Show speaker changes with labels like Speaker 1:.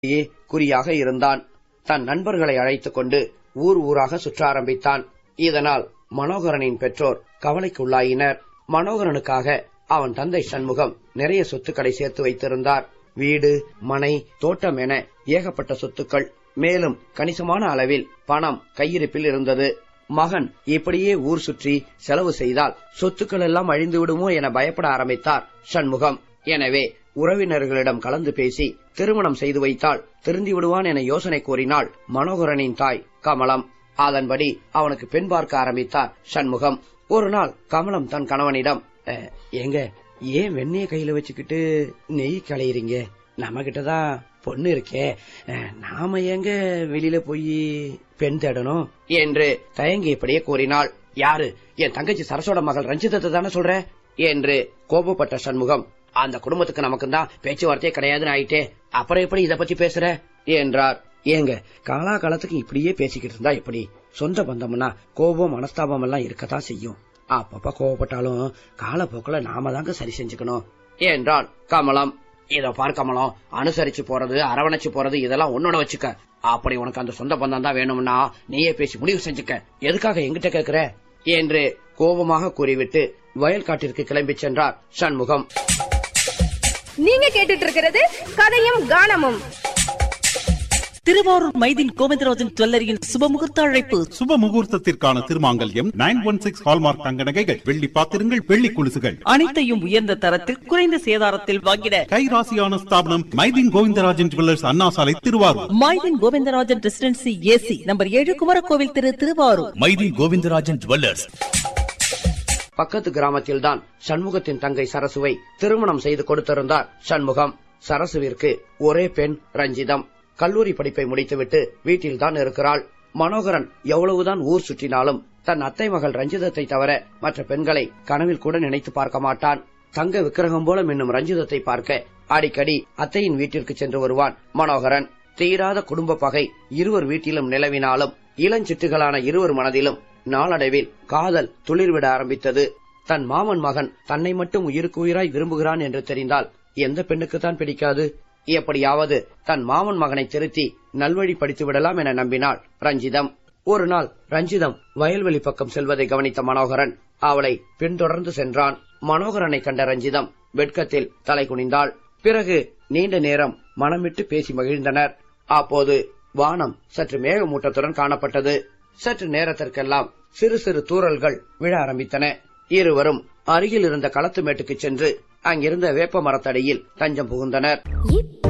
Speaker 1: குறியாக இருந்தான் தன் நண்பர்களை அழைத்துக் கொண்டு ஊர் ஊராக சுற்ற ஆரம்பித்தான் இதனால் மனோகரனின் பெற்றோர் கவலைக்குள்ளாயினர் மனோகரனுக்காக அவன் தந்தை சண்முகம் நிறைய சொத்துக்களை சேர்த்து வைத்திருந்தார் வீடு மனை தோட்டம் என ஏகப்பட்ட சொத்துக்கள் மேலும் கணிசமான அளவில் பணம் கையிருப்பில் இருந்தது மகன் இப்படியே ஊர் சுற்றி செலவு செய்தால் சொத்துக்கள் எல்லாம் அழிந்து விடுமோ என பயப்பட ஆரம்பித்தார் சண்முகம் எனவே உறவினர்களிடம் கலந்து பேசி திருமணம் செய்து வைத்தால் திருந்தி விடுவான் என யோசனை கூறினாள் மனோகரனின் தாய் கமலம் அதன்படி அவனுக்கு பெண் பார்க்க ஆரம்பித்தார் சண்முகம் ஒரு நாள் கமலம் தன் கணவனிடம் "அஹ், ஏங்க ஏன் வெண்ணெய கையில வச்சுக்கிட்டு நெய் களையிறீங்க நம்ம கிட்டதான் பொண்ணு இருக்கே அஹ், நாம ஏங்க வெளியில போய் பெண் தேடணும் என்று தயங்கியபடியே கூறினாள் யாரு என் தங்கச்சி சரசோட மகள் ரஞ்சிதத்தை தானே சொல்ற என்று கோபப்பட்ட சண்முகம் அந்த குடும்பத்துக்கு நமக்கு தான் பேச்சுவார்த்தையே கிடையாதுன்னு ஆயிட்டே அப்புறம் எப்படி இத பத்தி பேசுற என்றார் ஏங்க காலா காலத்துக்கு இப்படியே பேசிக்கிட்டு இருந்தா எப்படி சொந்த பந்தம்னா கோபம் மனஸ்தாபம் எல்லாம் இருக்கத்தான் செய்யும் அப்பப்ப கோவப்பட்டாலும் காலப்போக்கில நாம தாங்க சரி செஞ்சுக்கணும் என்றாள் கமலம் இதோ பார் கமலம் அனுசரிச்சு போறது அரவணைச்சு போறது இதெல்லாம் உன்னோட வச்சுக்க அப்படி உனக்கு அந்த சொந்த பந்தம் தான் வேணும்னா நீயே பேசி முடிவு செஞ்சுக்க எதுக்காக எங்கிட்ட கேக்குற என்று கோபமாக கூறிவிட்டு வயல்காட்டிற்கு கிளம்பி சென்றார் சண்முகம்
Speaker 2: நீங்க கேட்டுட்டு இருக்கிறது கதையும் கானமும்
Speaker 3: திருவாரூர் மைதின் கோவிந்தராஜன் ஜுவல்லரியின் சுபமுகூர்த்த அழைப்பு
Speaker 4: சுப முகூர்த்தத்திற்கான திருமாங்கல்யம் நைன் ஒன் சிக்ஸ் ஹால்மார்க் தங்க நகைகள் வெள்ளி பாத்திரங்கள் வெள்ளி குலுசுகள்
Speaker 3: அனைத்தையும் உயர்ந்த தரத்தில் குறைந்த சேதாரத்தில் வாங்கிட
Speaker 4: கைராசியான ஸ்தாபனம் Mydeen Govindarajan jewellers Anna Salai Thiruvarur
Speaker 3: Maidin Govindarajan residency AC number ஏழு குமரகோவில் திரு திருவாரூர்
Speaker 5: மைதி கோவிந்தராஜன் ஜுவல்லர்ஸ்
Speaker 1: பக்கத்து கிராமத்தில்தான் சண்முகத்தின் தங்கை சரசுவை திருமணம் செய்து கொடுத்திருந்தார் சண்முகம் சரசுவிற்கு ஒரே பெண் ரஞ்சிதம் கல்லூரி படிப்பை முடித்துவிட்டு வீட்டில்தான் இருக்கிறாள் மனோகரன் எவ்வளவுதான் ஊர் சுற்றினாலும் தன் அத்தை மகள் ரஞ்சிதத்தை தவிர மற்ற பெண்களை கனவில் கூட நினைத்து பார்க்க மாட்டான் தங்க விக்கிரகம் போல மின்னும் ரஞ்சிதத்தை பார்க்க அடிக்கடி அத்தையின் வீட்டிற்கு சென்று வருவான் மனோகரன் தீராத குடும்ப பகை இருவர் வீட்டிலும் நிலவினாலும் இளஞ்சிட்டுகளான இருவர் மனதிலும் நாளடைவில் காதல் துளிர்விட ஆரம்பித்தது தன் மாமன் மகன் தன்னை மட்டும் உயிருக்கு உயிராய் விரும்புகிறான் என்று தெரிந்தால் எந்த பெண்ணுக்குத்தான் பிடிக்காது எப்படியாவது தன் மாமன் மகனை திருத்தி நல்வழிப்படுத்தி விடலாம் என நம்பினாள் ரஞ்சிதம் ஒரு நாள் ரஞ்சிதம் வயல்வெளி பக்கம் செல்வதை கவனித்த மனோகரன் அவளை பின்தொடர்ந்து சென்றான் மனோகரனை கண்ட ரஞ்சிதம் வெட்கத்தில் தலை குனிந்தாள் பிறகு நீண்ட நேரம் மனம் விட்டு பேசி மகிழ்ந்தனர் அப்போது வானம் சற்று மேகமூட்டத்துடன் காணப்பட்டது சற்று நேரத்திற்கெல்லாம் சிறு சிறு தூறல்கள் விழ ஆரம்பித்தன இருவரும் அருகில் இருந்த களத்து மேட்டுக்கு சென்று அங்கிருந்த வேப்ப மரத்தடியில் தஞ்சம் புகுந்தனர்
Speaker 6: இப்ப